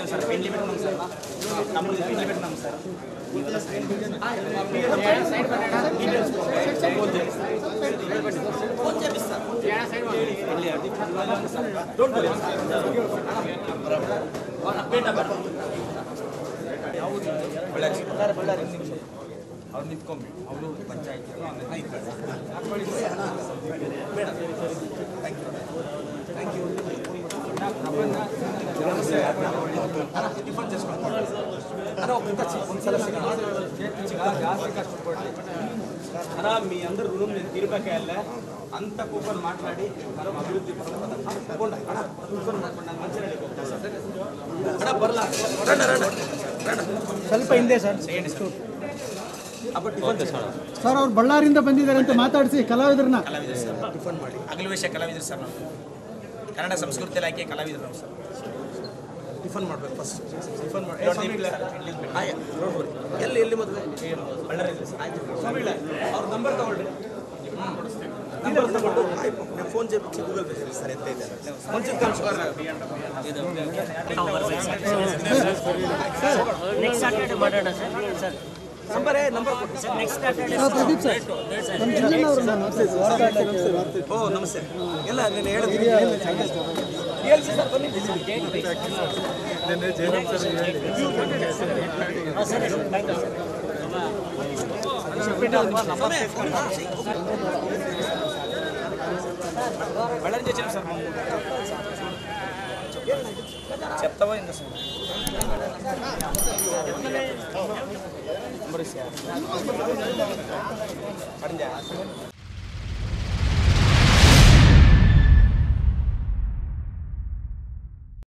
చేసాం సార్ పెళ్లి పెట్టుకున్నాం సార్ తమ్ముడు పెళ్లి పెట్టుకున్నాం సార్ ಅವ್ರು ನಿಂತ್ಕೊಂಬಿ ಅವರು ಪಂಚಾಯತ್ ಒಂದ್ಸಲ ಸಿಗೋಣ ಜಾಸ್ತಿ కష్టపడి అన్న మీ అందరు రుణం నేను తీరిపాకేయాలే అంత కూపన్ మాట్లాడి మనం అభివృద్ధి పరం తప్పకుండా అన్న కూపన్ మాట్లాడి నాకు మంచిగా నడిపోతుంది సార్ అన్న బర్లా రండి రండి ಸ್ವಲ್ಪ ಹಿಂದೆ ಸರ್ చేయండి సార్ ಅಪ್ಪ ಟಿಫನ್ చేసుకోండి ಸರ್ ಅವ್ರು ಬಳ್ಳಾರಿಯಿಂದ ಬಂದಿದ್ದಾರೆ ಅಂತ ಮಾತಾಡಿಸಿ ಕಲಾವಿದರನ್ನ ಕಲಾವಿದರು ಸರ್ ಟಿಫನ್ ಮಾಡಿ ಅಗಲ ವಿಷಯ ಕಲಾವಿದರು ಸರ್ ನಾವು ಕನ್ನಡ ಸಂಸ್ಕೃತಿ ಇಲಾಖೆ ಕಲಾವಿದರು ನಾವು ಸರ್ ಟಿಫನ್ ಮಾಡ್ಬೇಕು ಫಸ್ಟ್ ಟಿಫನ್ ಮಾಡಿ ಆಯ್ತು ನೋಡ್ಬೋದು ಎಲ್ಲಿ ಎಲ್ಲಿ ಮದುವೆ ಬಳ್ಳಾರಿ ಸರ್ ಆಯ್ತು ಸ್ವಾಮಿ ಅವ್ರ ನಂಬರ್ ತಗೊಳ್ರಿ ನಂಬರ್ ತಗೊಂಡು ಆಯ್ತು ನೀವು ಫೋನ್ చేపించి ಗೂಗಲ್ ಪೇ చేసి ಸರ್ ಎತ್ತೈತೆ ಮಂಚಿನ ನೆಕ್ಸ್ಟ್ ಸಾಟರ್ಡೆ ಮಾಡೋಣ ಸರ್ ಸರ್ ನಂಬರ್ ನಂಬರ್ ಕೊಡಿ sir next Saturday Pradeep sir ನಮ್ಮ ಜಿಲ್ಲೆನವರು ನಾನು ಓ ನಮಸ್ತೆ ಎಲ್ಲ ನೀನು ಹೇಳಿದ್ರಿ ಹೇಳಿ ಸರ್ ಬನ್ನಿ ಹಾಂ ಸರಿ ಸರ್ ಥ್ಯಾಂಕ್ ಯು ಸರ್ బళ్ళని తెచ్చాను సార్ చెప్తావా ఇంకా సార్ పడిందా